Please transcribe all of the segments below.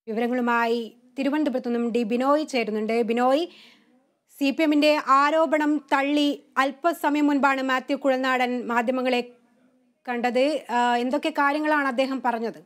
വിവരങ്ങളുമായി തിരുവനന്തപുരത്തു നിന്നും ഡി ബിനോയ് ചേരുന്നുണ്ട് ബിനോയ് സി പി എമ്മിന്റെ ആരോപണം തള്ളി അല്പസമയം മുൻപാണ് മാത്യു കുഴൽനാടൻ മാധ്യമങ്ങളെ കണ്ടത് ആ, എന്തൊക്കെ കാര്യങ്ങളാണ് അദ്ദേഹം പറഞ്ഞത്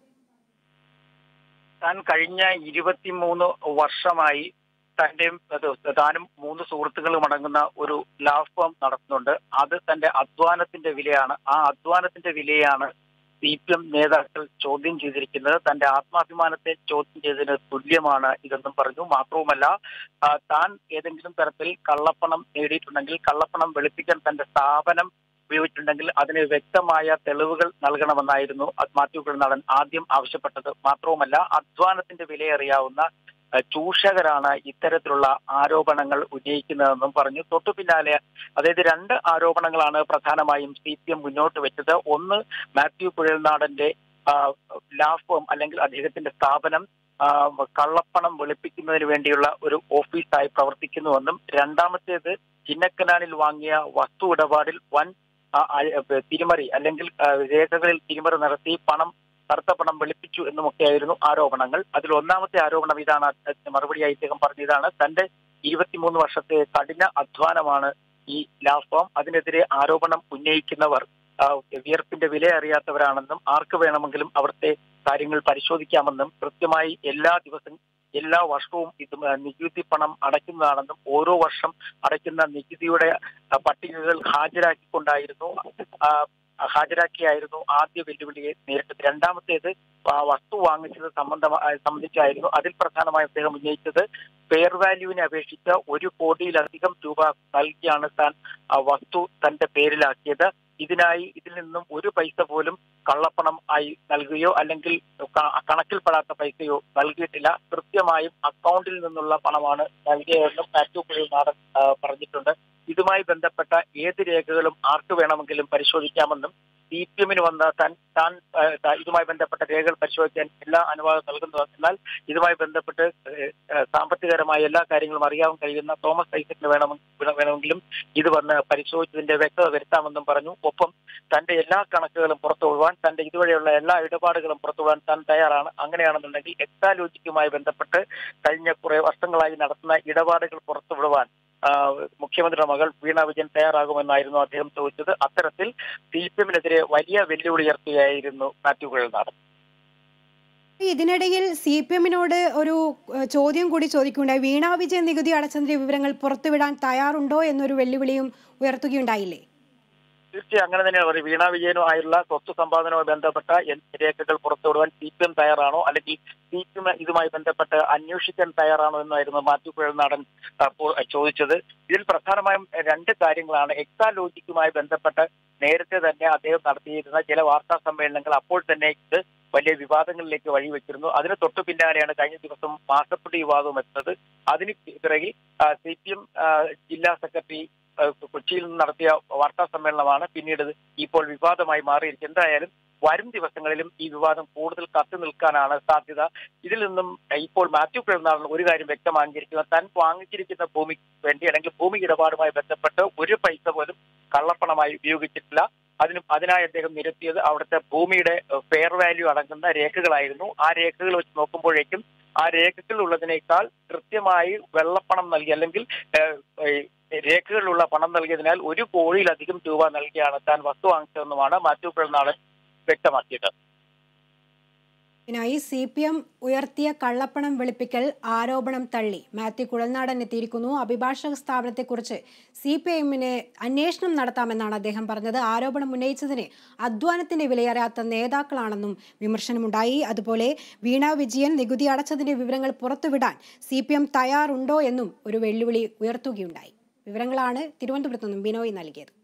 താൻ കഴിഞ്ഞ ഇരുപത്തിമൂന്ന് വർഷമായി തന്റെ അത് താനും മൂന്ന് സുഹൃത്തുക്കളും അടങ്ങുന്ന ഒരു ലാഭം ഫേം നടത്തുന്നുണ്ട് അത് തന്റെ അധ്വാനത്തിന്റെ വിലയാണ് ആ അധ്വാനത്തിന്റെ വിലയാണ് സി പി എം നേതാക്കൾ ചോദ്യം ചെയ്തിരിക്കുന്നത് തന്റെ ആത്മാഭിമാനത്തെ ചോദ്യം ചെയ്തതിന് തുല്യമാണ് ഇതെന്നും പറഞ്ഞു മാത്രവുമല്ല ആ, താൻ ഏതെങ്കിലും തരത്തിൽ കള്ളപ്പണം നേടിയിട്ടുണ്ടെങ്കിൽ കള്ളപ്പണം വെളുപ്പിക്കാൻ തന്റെ സ്ഥാപനം ഉപയോഗിച്ചിട്ടുണ്ടെങ്കിൽ അതിന് വ്യക്തമായ തെളിവുകൾ നൽകണമെന്നായിരുന്നു മാത്യു നടൻ ആദ്യം ആവശ്യപ്പെട്ടത് മാത്രവുമല്ല അധ്വാനത്തിന്റെ വിലയറിയാവുന്ന അഹ് ചൂഷകരാണ് ഇത്തരത്തിലുള്ള ആരോപണങ്ങൾ ഉന്നയിക്കുന്നതെന്നും പറഞ്ഞു തൊട്ടു പിന്നാലെ അതായത് രണ്ട് ആരോപണങ്ങളാണ് പ്രധാനമായും സി പി എം മുന്നോട്ട് വെച്ചത് ഒന്ന് മാത്യു കുഴൽനാടന്റെ ലാഭം അല്ലെങ്കിൽ അദ്ദേഹത്തിന്റെ സ്ഥാപനം ആ, കള്ളപ്പണം വെളുപ്പിക്കുന്നതിന് വേണ്ടിയുള്ള ഒരു ഓഫീസായി പ്രവർത്തിക്കുന്നുവെന്നും രണ്ടാമത്തേത് ചിന്നക്കനാലിൽ വാങ്ങിയ വസ്തു ഇടപാടിൽ വൻ ആ, ആ, തിരിമറി അല്ലെങ്കിൽ ആ, രേഖകളിൽ തിരിമറി നടത്തി പണം കറുത്ത പണം വെളുപ്പിച്ചു എന്നുമൊക്കെയായിരുന്നു ആരോപണങ്ങൾ അതിൽ ഒന്നാമത്തെ ആരോപണം ഇതാണ് അദ്ദേഹത്തിന് മറുപടിയായി ഇദ്ദേഹം പറഞ്ഞതാണ് തന്റെ ഇരുപത്തിമൂന്ന് വർഷത്തെ കഠിന അധ്വാനമാണ് ഈ ലാഭം അതിനെതിരെ ആരോപണം ഉന്നയിക്കുന്നവർ ആ, വിയർപ്പിന്റെ വില അറിയാത്തവരാണെന്നും ആർക്ക് വേണമെങ്കിലും അവിടുത്തെ കാര്യങ്ങൾ പരിശോധിക്കാമെന്നും കൃത്യമായി എല്ലാ ദിവസവും എല്ലാ വർഷവും ഇത് നികുതി പണം അടയ്ക്കുന്നതാണെന്നും ഓരോ വർഷം അടയ്ക്കുന്ന നികുതിയുടെ ആ, പട്ടികകൾ ഹാജരാക്കിക്കൊണ്ടായിരുന്നു ആ, ഹാജരാക്കിയായിരുന്നു ആദ്യ വെല്ലുവിളിയെ നേരിട്ടത് രണ്ടാമത്തേത് ആ വസ്തു വാങ്ങിച്ചത് സംബന്ധമായി സംബന്ധിച്ചായിരുന്നു അതിൽ പ്രധാനമായി അദ്ദേഹം ഉന്നയിച്ചത് ഫെയർ വാല്യൂവിനെ അപേക്ഷിച്ച് ഒരു കോടിയിലധികം രൂപ നൽകിയാണ് താൻ ആ വസ്തു തന്റെ പേരിലാക്കിയത് ഇതിനായി ഇതിൽ നിന്നും ഒരു പൈസ പോലും കള്ളപ്പണം ആയി നൽകുകയോ അല്ലെങ്കിൽ ക- കണക്കിൽപ്പെടാത്ത പൈസയോ നൽകിയിട്ടില്ല കൃത്യമായും അക്കൗണ്ടിൽ നിന്നുള്ള പണമാണ് നൽകിയതെന്നും മാത്യു കുഴിനാടൻ പറഞ്ഞിട്ടുണ്ട് ഇതുമായി ബന്ധപ്പെട്ട ഏത് രേഖകളും ആർക്ക് വേണമെങ്കിലും പരിശോധിക്കാമെന്നും സി പി എമ്മിന് വന്ന താൻ താൻ ആ, ത- ഇതുമായി ബന്ധപ്പെട്ട രേഖകൾ പരിശോധിക്കാൻ എല്ലാ അനുവാദം നൽകുന്നു എന്നാൽ ഇതുമായി ബന്ധപ്പെട്ട് ഏഹ്, ഏഹ്, സാമ്പത്തികപരമായ എല്ലാ കാര്യങ്ങളും അറിയാൻ കഴിയുന്ന തോമസ് ഐസക്കിന് വേണമെ വേണമെങ്കിലും ഇത് വന്ന് പരിശോധിച്ചതിന്റെ വ്യക്തത വരുത്താമെന്നും പറഞ്ഞു ഒപ്പം തന്റെ എല്ലാ കണക്കുകളും പുറത്തുവിടുവാൻ തന്റെ ഇതുവരെയുള്ള എല്ലാ ഇടപാടുകളും പുറത്തുവിടാൻ താൻ തയ്യാറാണ് അങ്ങനെയാണെന്നുണ്ടെങ്കിൽ എക്സാലോജിക്കുമായി ബന്ധപ്പെട്ട് കഴിഞ്ഞ കുറെ വർഷങ്ങളായി നടത്തുന്ന ഇടപാടുകൾ പുറത്തുവിടുവാൻ ആ, മുഖ്യമന്ത്രിയുടെ മകൾ വീണ വിജയൻ തയ്യാറാകുമെന്നായിരുന്നു അദ്ദേഹം ചോദിച്ചത് അത്തരത്തിൽ സി പി എമ്മിനെതിരെ വലിയ വെല്ലുവിളി ഉയർത്തുകയായിരുന്നു മാത്യു കുഴൽനാടൻ ഇതിനിടയിൽ സി പി എമ്മിനോട് ഒരു ഏഹ്, ചോദ്യം കൂടി ചോദിക്കുകയുണ്ടായി വീണാ വിജയൻ നികുതി അടച്ചതിന്റെ വിവരങ്ങൾ പുറത്തുവിടാൻ തയ്യാറുണ്ടോ എന്നൊരു വെല്ലുവിളിയും ഉയർത്തുകയുണ്ടായില്ലേ തീർച്ചയായും അങ്ങനെ തന്നെയാണ് പറയുന്നത് വീണ വിജയനുമായുള്ള സ്വത്ത് സമ്പാദനവുമായി ബന്ധപ്പെട്ട എന്ത് രേഖകൾ പുറത്തുവിടുവാൻ സി പി എം തയ്യാറാണോ അല്ലെങ്കിൽ സി പി എം ഇതുമായി ബന്ധപ്പെട്ട് അന്വേഷിക്കാൻ തയ്യാറാണോ എന്നായിരുന്നു മാത്യു കുഴൽനാടൻ അപ്പോൾ ചോദിച്ചത് ഇതിൽ പ്രധാനമായും രണ്ട് കാര്യങ്ങളാണ് എക്സാലോജിക്കുമായി ബന്ധപ്പെട്ട് നേരത്തെ തന്നെ അദ്ദേഹം നടത്തിയിരുന്ന ചില വാർത്താ സമ്മേളനങ്ങൾ അപ്പോൾ തന്നെ ഇത് വലിയ വിവാദങ്ങളിലേക്ക് വഴിവെച്ചിരുന്നു അതിന് തൊട്ടു പിന്നാലെയാണ് കഴിഞ്ഞ ദിവസം മാസപ്പടി വിവാദവും എത്തുന്നത് അതിന് പിറകിൽ സി പി എം ജില്ലാ സെക്രട്ടറി ആ, കൊച്ചിയിൽ നിന്ന് നടത്തിയ വാർത്താ സമ്മേളനമാണ് പിന്നീട് ഇത് ഇപ്പോൾ വിവാദമായി മാറിയിരിക്കുന്നത് എന്തായാലും വരും ദിവസങ്ങളിലും ഈ വിവാദം കൂടുതൽ കത്തി നിൽക്കാനാണ് സാധ്യത ഇതിൽ നിന്നും ഇപ്പോൾ മാത്യു പിറന്നാളിന് ഒരു കാര്യം വ്യക്തമാക്കിയിരിക്കുന്നത് താൻ വാങ്ങിച്ചിരിക്കുന്ന ഭൂമിക്ക് വേണ്ടി അല്ലെങ്കിൽ ഭൂമി ഇടപാടുമായി ബന്ധപ്പെട്ട് ഒരു പൈസ പോലും കള്ളപ്പണമായി ഉപയോഗിച്ചിട്ടില്ല അതിന് അതിനായി അദ്ദേഹം നിരത്തിയത് അവിടുത്തെ ഭൂമിയുടെ ഫെയർ വാല്യൂ അടങ്ങുന്ന രേഖകളായിരുന്നു ആ രേഖകൾ വെച്ച് നോക്കുമ്പോഴേക്കും ആ രേഖകൾ ഉള്ളതിനേക്കാൾ കൃത്യമായി വെള്ളപ്പണം നൽകി അല്ലെങ്കിൽ ഏഹ്, ഏഹ്, രേഖകളിലുള്ള പണം നൽകിയതിനാൽ ഒരു കോടിയിലധികം രൂപ നൽകിയാണ് താൻ വസ്തു വാങ്ങിച്ചതെന്നുമാണ് മാത്യു പിറന്നാളൻ വ്യക്തമാക്കിയത് ഇതിനായി സി പി എം ഉയർത്തിയ കള്ളപ്പണം വെളുപ്പിക്കൽ ആരോപണം തള്ളി മാത്യു കുഴൽനാടൻ എത്തിയിരിക്കുന്നു അഭിഭാഷക സ്ഥാപനത്തെക്കുറിച്ച് സി പി എമ്മിന് അന്വേഷണം നടത്താമെന്നാണ് അദ്ദേഹം പറഞ്ഞത് ആരോപണം ഉന്നയിച്ചതിന് അധ്വാനത്തിന്റെ വിലയറിയാത്ത നേതാക്കളാണെന്നും വിമർശനമുണ്ടായി അതുപോലെ വീണ വിജയൻ നികുതി അടച്ചതിന്റെ വിവരങ്ങൾ പുറത്തുവിടാൻ സി പി എം തയ്യാറുണ്ടോ എന്നും ഒരു വെല്ലുവിളി ഉയർത്തുകയുണ്ടായി വിവരങ്ങളാണ് തിരുവനന്തപുരത്ത് നിന്നും ബിനോയ് നൽകിയത്